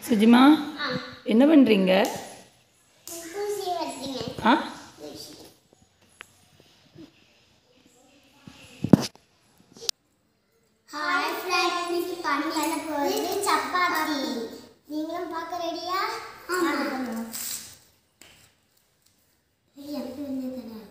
சுஜிமா ஆ என்ன பண்ணுறீங்க ஊசி வச்சுங்க ஆ ஹாய் ஃப்ரெண்ட்ஸ் இன்னைக்கு பண்ண போகிறது சப்பாத்தி நீங்களும் பார்க்க ரெடியா ஆமாம் எனக்கு வந்து தரேன்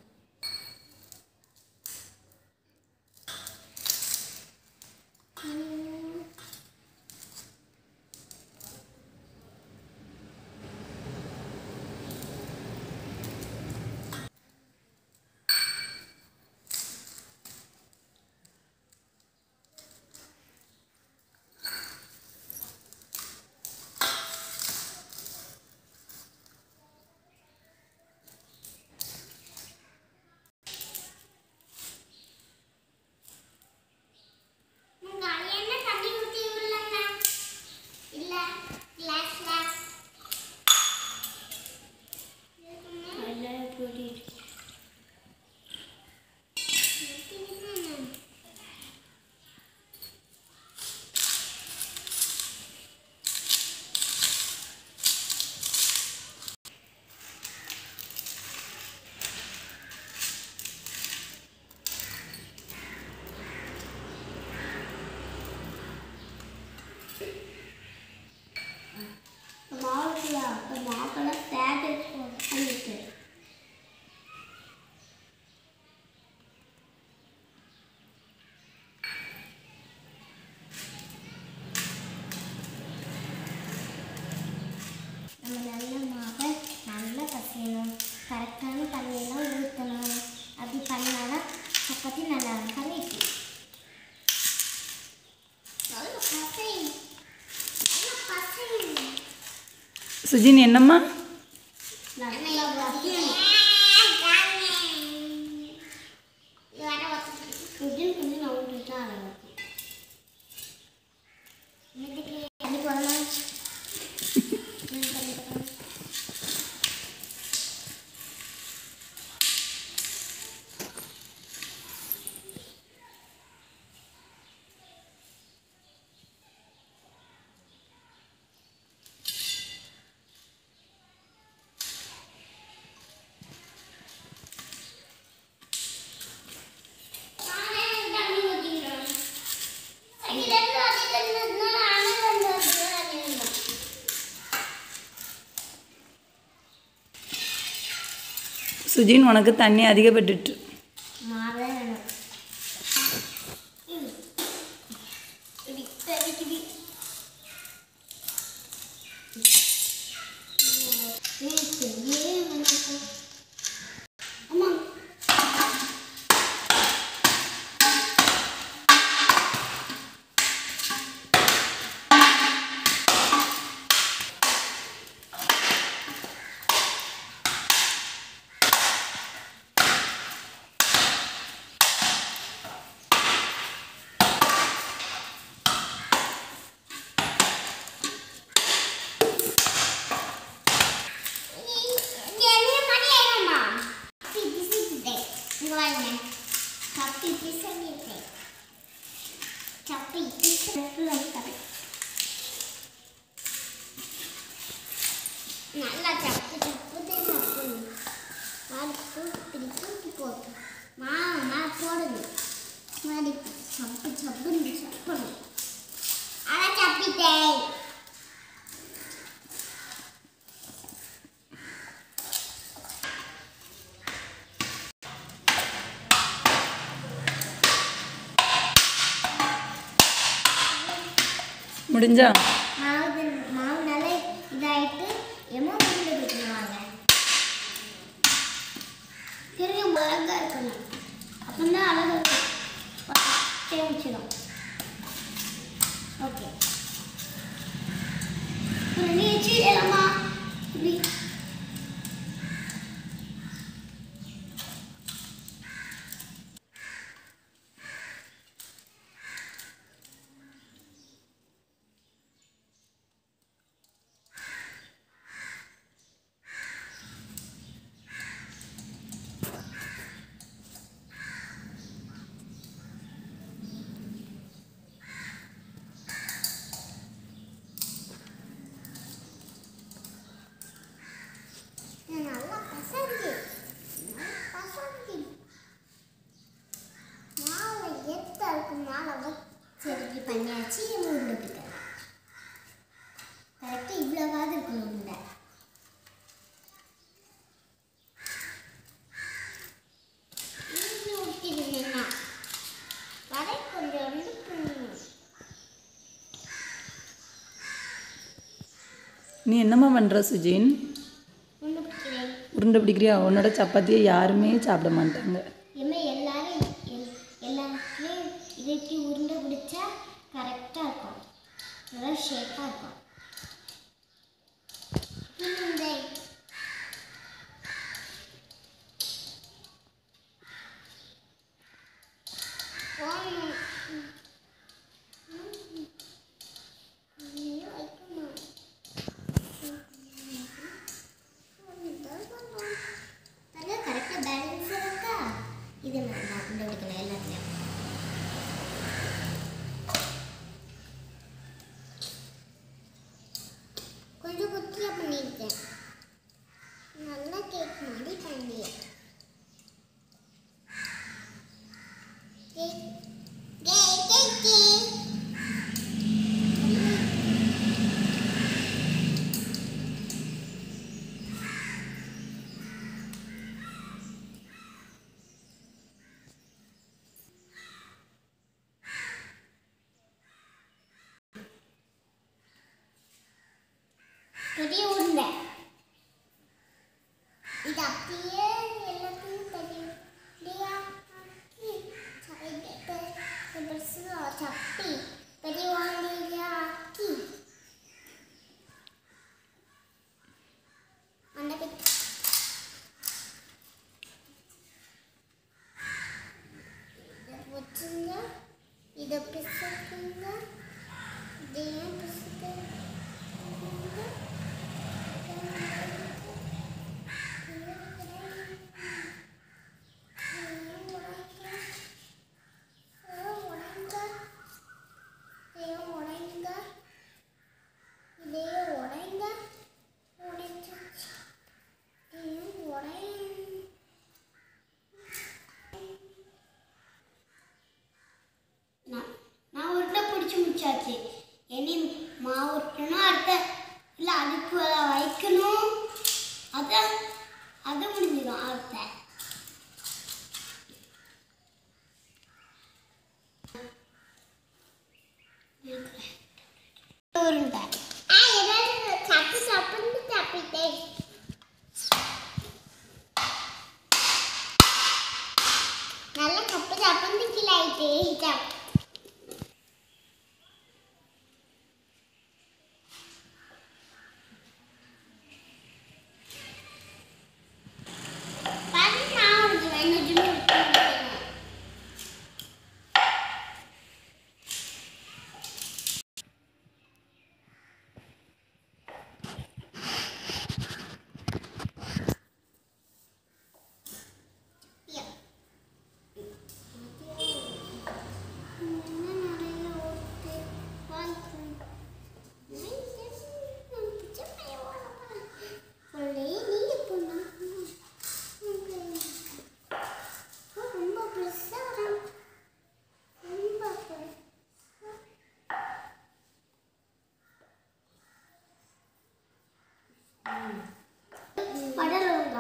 உங்க என்ன தண்ணி ஊத்தி விடலங்க இல்ல கிளாஸ் கிளாஸ் நல்ல பொடி மாவுக்குள்ள மாவுக்குள்ள பேக்கெட் பண்ணிட்டு நம்ம நல்ல மாவை நல்லா பசையணும் கரெக்டான தண்ணியெல்லாம் ஊற்றணும் அப்படி பண்ணாதான் சப்பாத்தி நல்லா பண்ணிட்டு நல்லா பசை நல்லா பசையணும் சுஜின் என்னம்மா நல்லா வதக்கணும். கொஞ்சம் கொஞ்சம் நான் விட்டுட்டா அழகாகும். இதுக்கு தண்ணி போடலாம். ம், தண்ணி போடலாம். நானே தண்ணி ஊத்திக்கிறேன். இதுலேருந்து அது தண்ணின்னா நானே தண்ணி ஊத்திக்கிறேன், அது வேண்டாம். சுஜின் உனக்கு தண்ணி அதிகப்பட்டுட்டு மாவே வேணும். ம். இப்படி, இப்படி, இப்படி. ம், பெரிய வெங்காயம். அம்மா. இங்க என்ன மணி ஆயிடுமா? அப்பி பிசிக்கிட்டேன். இங்க வாங்க. சப்பி பிசங்கிட்டேன். சப்பி பிசங்கிட்டேன். நல்லா சப்பு சப்புதே சப்புன்னு. அடுப்பு இப்படி தூக்கி போட்டு மாவு மேலே போடணும் மாதிரி சப்பு சப்புன்னு சப்பணும் அதான் சப்பிட்டேன் முடிஞ்சா மாவு மாவு நல்லா இதாயிட்டு எமோ உருண்டை பிடிக்கணுவாங்க திரும்பி அழகா இருக்கணும் அப்பந்தான் அழகா இருக்கும் தேமிச்சிடும் ஓகே நீ வச்சுக்கலாமா இப்படி நீ என்னம்மா பண்ணுற சுஜின் ஒன்று பிடிக்கிறேன் உருண்டை பிடிக்கிறியா உன்னோட சப்பாத்தியை யாருமே சாப்பிட மாட்டாங்க இனிமே எல்லாரும் எல் எல்லாருக்குமே இதுக்கு உருண்டை பிடிச்சா கரெக்டாக இருக்கும் நல்லா ஷேப்பாக இருக்கும் உருண்டை போகணும். ஐயோ, வைக்கணும். நல்லா கரெக்டாக பேலன்ஸ் இருக்கா இது நான் நான் உண்டை பிடிக்கணும் எல்லாத்தையும் கொஞ்சம் குட்டியாக பண்ணியிருக்கேன் நல்லா கேக் மாதிரி பண்ணியேன் கேக் கேக் கேக் கேக் பெரிய உருண்டை இது அப்படியே எல்லாத்தையும் பெரிய பெரிய ஆக்கி சை- பெ- பெருசா சப்பி பெரிய உருண்டையா ஆக்கி அந்த பிக்- இதை வச்சுங்க இதை பிசுக்குங்க இதையும் பிசுக்குங்க நான் உருண்டை பிடிச்சி முடிச்சாச்சு இனி மாவு உருட்டணும் அடுத்த இல்லை அதுக்கு வைக்கணும் அதான் அது முடிஞ்சிடும் அடுத்த உருண்டை ஆ ஏதாவது சப்பு சப்புன்னு சாப்பிட்டேன் நல்லா சப்பு சப்புன்னு கீழே ஆயிட்டு பாருங்க நான் உனக்கு வேணும்னு கொடுத்துருக்கேன் படலுங்க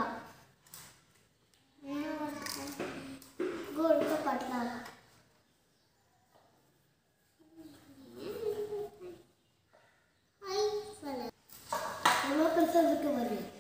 गोल का पतला आई फल ரொம்ப பெருசா இருக்கு வருது